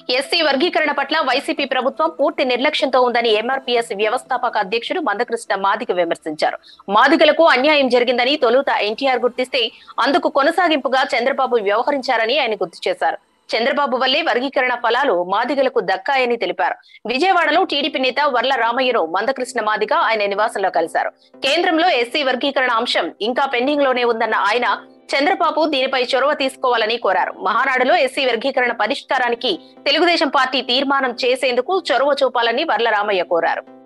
SC వర్గీకరణ పట్ల YCP ప్రభుత్వం పూర్తి నిర్లక్ష్యంతో ఉందని ఎంఆర్పీఎస్ వ్యవస్థాపక అధ్యక్షుడు మందకృష్ణ మాదిగ విమర్శించారు మాదిగలకు అన్యాయం జరిగిందని తొలుత ఎన్టీఆర్ గుర్తిస్తే అందుకు కొనసాగింపుగా చంద్రబాబు వ్యవహరించారని ఆయన గుర్తు చేశారు చంద్రబాబు వల్లే వర్గీకరణ ఫలాలు మాదిగలకు దక్కాయని తెలిపారు విజయవాడలో టీడీపీ నేత వర్ల రామయ్యను మందకృష్ణ మాదిగ ఆయన నివాసంలో కలిశారు కేంద్రంలో ఎస్సీ వర్గీకరణ అంశం ఇంకా పెండింగ్ లోనే ఉందన్న ఆయన చంద్రబాబు దీనిపై చొరవ తీసుకోవాలని కోరారు మహానాడులో ఎస్సీ వర్గీకరణ పరిష్కారానికి తెలుగుదేశం పార్టీ తీర్మానం చేసేందుకు చొరవ చూపాలని వర్ల రామయ్య కోరారు